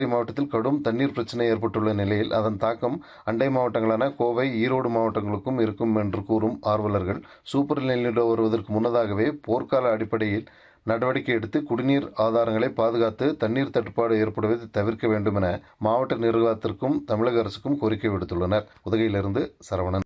மாவட்டத்தில் கடும் தண்ணீர் பிரச்சினை ஏற்பட்டுள்ள நிலையில் அதன் தாக்கம் அண்டை மாவட்டங்களான கோவை ஈரோடு மாவட்டங்களுக்கும் இருக்கும் என்று கூறும் ஆர்வலர்கள் சூப்பர் எல்னினோ வருவதற்கு முன்னதாகவே போர்க்கால அடிப்படையில் நடவடிக்கை எடுத்து குடிநீர் ஆதாரங்களை பாதுகாத்து தண்ணீர் தட்டுப்பாடு ஏற்படுவதை தவிர்க்க வேண்டும் என மாவட்ட நிர்வாகத்திற்கும் தமிழக அரசுக்கும் கோரிக்கை விடுத்துள்ளனர் உதகையிலிருந்து சரவணன்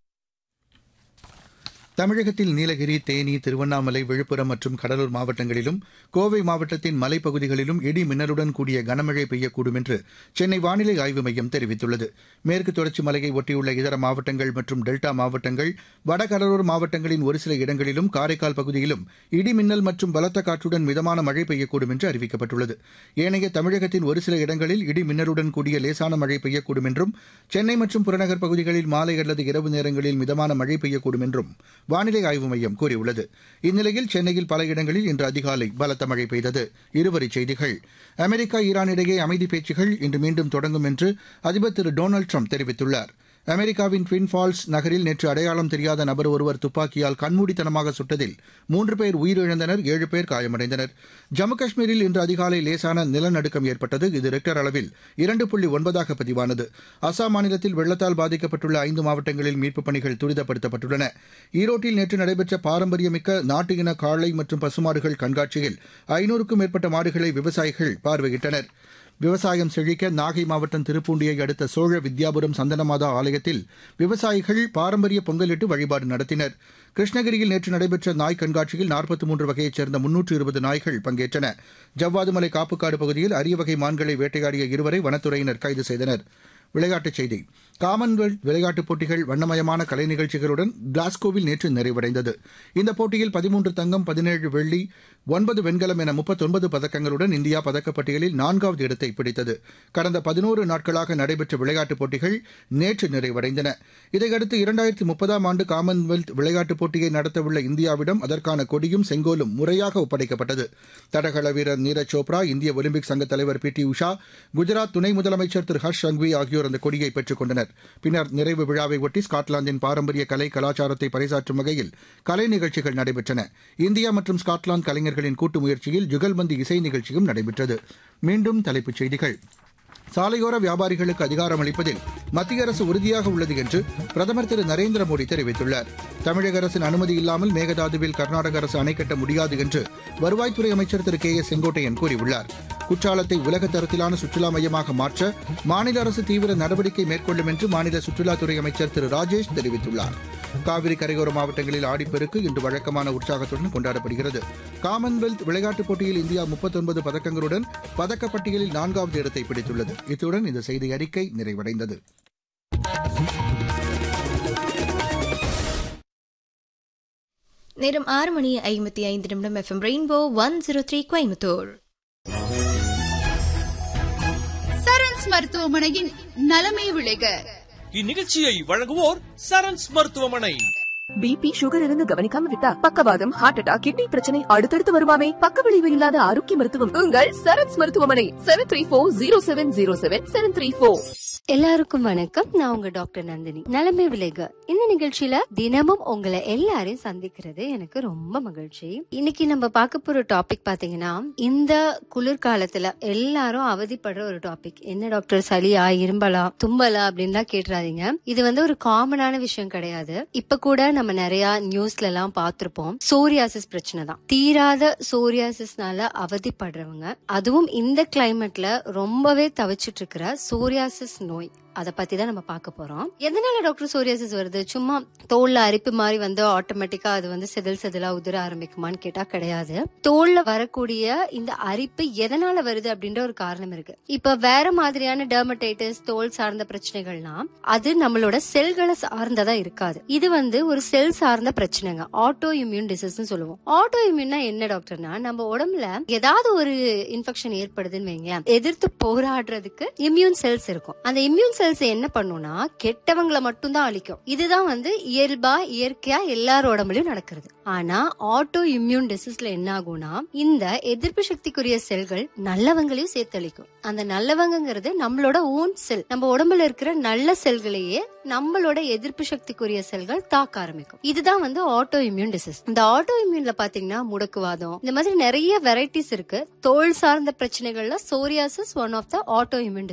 தமிழகத்தில் நீலகிரி தேனி திருவண்ணாமலை விழுப்புரம் மற்றும் கடலூர் மாவட்டங்களிலும் கோவை மாவட்டத்தின் மலைப்பகுதிகளிலும் இடி மின்னலுடன் கூடிய கனமழை பெய்யக்கூடும் என்று சென்னை வானிலை ஆய்வு மையம் தெரிவித்துள்ளது மேற்கு தொடர்ச்சி மலையை ஒட்டியுள்ள இதர மாவட்டங்கள் மற்றும் டெல்டா மாவட்டங்கள் வடகடலோர மாவட்டங்களின் ஒரு சில இடங்களிலும் காரைக்கால் பகுதியிலும் இடி மின்னல் மற்றும் பலத்த காற்றுடன் மிதமான மழை பெய்யக்கூடும் என்று அறிவிக்கப்பட்டுள்ளது ஏனைய தமிழகத்தின் ஒரு சில இடங்களில் இடி மின்னலுடன் கூடிய லேசான மழை பெய்யக்கூடும் என்றும் சென்னை மற்றும் புறநகர் பகுதிகளில் மாலை அல்லது இரவு நேரங்களில் மிதமான மழை பெய்யக்கூடும் என்றும் வானிலை ஆய்வு மையம் கூறியுள்ளது இந்நிலையில் சென்னையில் பல இடங்களில் இன்று அதிகாலை பலத்த மழை பெய்தது இருவரிச் செய்திகள் அமெரிக்கா ஈரான் இடையே அமைதி பேச்சுகள் இன்று மீண்டும் தொடங்கும் என்று அதிபர் திரு டொனால்டு ட்ரம்ப் தெரிவித்துள்ளார் அமெரிக்காவின் ட்வின் ஃபால்ஸ் நகரில் நேற்று அடையாளம் தெரியாத நபர் ஒருவர் துப்பாக்கியால் கண்மூடித்தனமாக சுட்டதில் மூன்று பேர் உயிரிழந்தனர் ஏழு பேர் காயமடைந்தனர் ஜம்மு காஷ்மீரில் இன்று அதிகாலை லேசான நிலநடுக்கம் ஏற்பட்டது இது ரெக்டர் அளவில் இரண்டு புள்ளி ஒன்பதாக பதிவானது அசாம் மாநிலத்தில் வெள்ளத்தால் பாதிக்கப்பட்டுள்ள ஐந்து மாவட்டங்களில் மீட்புப் பணிகள் துரிதப்படுத்தப்பட்டுள்ளன ஈரோட்டில் நேற்று நடைபெற்ற பாரம்பரியமிக்க நாட்டு இன காளை மற்றும் பசுமாடுகள் கண்காட்சியில் ஐநூறுக்கும் மேற்பட்ட மாடுகளை விவசாயிகள் பார்வையிட்டனர் விவசாயம் செழிக்க நாகை மாவட்டம் திருப்பூண்டியை அடுத்த சோழ வித்யாபுரம் சந்தனமாதா ஆலயத்தில் விவசாயிகள் பாரம்பரிய பொங்கலிட்டு வழிபாடு நடத்தினர் கிருஷ்ணகிரியில் நேற்று நடைபெற்ற நாய் கண்காட்சியில் நாற்பத்தி மூன்று வகையைச் சேர்ந்த முன்னூற்று இருபது நாய்கள் பங்கேற்றன ஜவ்வாதுமலை காப்புக்காடு பகுதியில் அரிய வகை மான்களை வேட்டையாடிய இருவரை வனத்துறையினர் கைது செய்தனர் விளையாட்டுச் செய்தி காமன்வெல்த் விளையாட்டுப் போட்டிகள் வண்ணமயமான கலை நிகழ்ச்சிகளுடன் கிளாஸ்கோவில் நேற்று நிறைவடைந்தது இந்த போட்டியில் பதிமூன்று தங்கம் பதினேழு வெள்ளி ஒன்பது வெண்கலம் என முப்பத்தொன்பது பதக்கங்களுடன் இந்தியா பதக்கப்பட்டியலில் நான்காவது இடத்தை பிடித்தது கடந்த பதினோரு நாட்களாக நடைபெற்ற விளையாட்டுப் போட்டிகள் நேற்று நிறைவடைந்தன இதையடுத்து இரண்டாயிரத்தி முப்பதாம் ஆண்டு காமன்வெல்த் விளையாட்டுப் போட்டியை நடத்தவுள்ள இந்தியாவிடம் அதற்கான கொடியும் செங்கோலும் முறையாக ஒப்படைக்கப்பட்டது தடகள வீரர் நீரஜ் சோப்ரா இந்திய ஒலிம்பிக் சங்க தலைவர் பி டி உஷா குஜராத் துணை முதலமைச்சர் திரு ஹர்ஷ் சங்வி ஆகியோர் அந்த கொடியை பெற்றுக் கொண்டனர் பின்னர் நிறைவு விழாவை ஒட்டி ஸ்காட்லாந்தின் பாரம்பரிய கலை கலாச்சாரத்தை பறைசாற்றும் வகையில் கலை நிகழ்ச்சிகள் நடைபெற்றன இந்தியா மற்றும் ஸ்காட்லாந்து கலைஞர்களின் கூட்டு முயற்சியில் ஜுகல்பந்து இசை நிகழ்ச்சியும் நடைபெற்றது மீண்டும் தலைப்புச் செய்திகள் சாலையோர வியாபாரிகளுக்கு அதிகாரம் அளிப்பதில் மத்திய அரசு உறுதியாக உள்ளது என்று பிரதமர் திரு நரேந்திர மோடி தெரிவித்துள்ளார் தமிழக அரசின் அனுமதி இல்லாமல் மேகதாதுவில் கர்நாடக அரசு அணை கட்ட முடியாது என்று வருவாய்த்துறை அமைச்சர் திரு கே ஏ செங்கோட்டையன் கூறியுள்ளார் குற்றாலத்தை உலக தரத்திலான சுற்றுலா மையமாக மாற்ற மாநில அரசு தீவிர நடவடிக்கை மேற்கொள்ளும் என்று மாநில சுற்றுலாத்துறை அமைச்சர் திரு ராஜேஷ் தெரிவித்துள்ளார் காவிரி கரையோர மாவட்டங்களில் ஆடிப்பெருக்கு இன்று வழக்கமான உற்சாகத்துடன் கொண்டாடப்படுகிறது காமன்வெல்த் விளையாட்டுப் போட்டியில் இந்தியா முப்பத்தொன்பது பதக்கங்களுடன் பதக்கப்பட்டியலில் நான்காவது இடத்தை பிடித்துள்ளது இத்துடன் இந்த செய்தி அறிக்கை நிறைவடைந்தது நேரம் ஆறு மணி ஐம்பத்தி ஐந்து நிமிடம் F M rainbow one zero three Coimbatore Saran's மருத்துவமனையின் நலமே விளைக இந்நிகழ்ச்சியை வழங்குவோர் சரண்ஸ் மருத்துவமனை பிபி சுகர் இருந்து கவனிக்காம விட்டா பக்கவாதம் ஹார்ட் அட்டாக் கிட்னி பிரச்சனை அடுத்தடுத்து வருமாமே பக்க விளைவு இல்லாத ஆரோக்கிய மருத்துவம் உங்கள் சரத்ஸ் மருத்துவமனை seven three four zero seven zero seven seven three four எல்லாருக்கும் வணக்கம் நான் உங்க டாக்டர் நந்தினி நலமே விளைக இந்த நிகழ்ச்சியில தினமும் உங்களை எல்லாரையும் சந்திக்கிறது எனக்கு ரொம்ப மகிழ்ச்சி இன்னைக்கு நம்ம பார்க்க போற டாபிக் பாத்தீங்கன்னா இந்த குளிர்காலத்துல எல்லாரும் அவதிப்படுற ஒரு டாபிக் என்ன டாக்டர் சளியா இரும்பலா தும்பலா அப்படின்லாம் கேட்டுறாதீங்க இது வந்து ஒரு காமனான விஷயம் கிடையாது இப்ப கூட நம்ம நிறைய நியூஸ்ல எல்லாம் பார்த்திருப்போம் சோரியாசிஸ் பிரச்சனை தான் தீராத சோரியாசிஸ்னால அவதிப்படுறவங்க அதுவும் இந்த கிளைமேட்ல ரொம்பவே தவிச்சிட்டு இருக்கிற சோரியாசிஸ் நோய் அதை பத்தி தான் நம்ம பார்க்க போறோம் எதனால டாக்டர் சோரியாசிஸ் வருது சும்மா தோல்ல அரிப்பு மாதிரி வந்து ஆட்டோமேட்டிக்கா அது வந்து செதில் செதிலா உதிர ஆரம்பிக்குமான்னு கேட்டா கிடையாது தோல்ல வரக்கூடிய இந்த அரிப்பு எதனால வருது அப்படின்ற ஒரு காரணம் இருக்கு இப்ப வேற மாதிரியான டெர்மடைட்டிஸ் தோல் சார்ந்த பிரச்சனைகள்னா அது நம்மளோட செல்களை சார்ந்ததா இருக்காது இது வந்து ஒரு செல் சார்ந்த பிரச்சனைங்க ஆட்டோ இம்யூன் டிசீஸ் சொல்லுவோம் ஆட்டோ இம்யூன்னா என்ன டாக்டர்னா நம்ம உடம்புல ஏதாவது ஒரு இன்ஃபெக்ஷன் ஏற்படுதுன்னு வைங்களேன் எதிர்த்து போராடுறதுக்கு இம்யூன் செல்ஸ் இருக்கும் அந்த இம்யூன் செல்ஸ் செல்ஸ் என்ன பண்ணும்னா கெட்டவங்களை மட்டும்தான் அழிக்கும் இதுதான் வந்து இயல்பா இயற்கையா எல்லார் உடம்புலயும் நடக்கிறது ஆனா ஆட்டோ இம்யூன் டிசீஸ்ல என்ன ஆகும்னா இந்த எதிர்ப்பு சக்திக்குரிய செல்கள் நல்லவங்களையும் சேர்த்து அழிக்கும் அந்த நல்லவங்கிறது நம்மளோட ஓன் செல் நம்ம உடம்புல இருக்கிற நல்ல செல்களையே நம்மளோட எதிர்ப்பு சக்திக்குரிய செல்கள் தாக்க ஆரம்பிக்கும் இதுதான் வந்து ஆட்டோ இம்யூன் டிசீஸ் இந்த ஆட்டோ இம்யூன்ல பாத்தீங்கன்னா முடக்குவாதம் இந்த மாதிரி நிறைய வெரைட்டிஸ் இருக்கு தோல் சார்ந்த பிரச்சனைகள்ல psoriasis one of the auto immune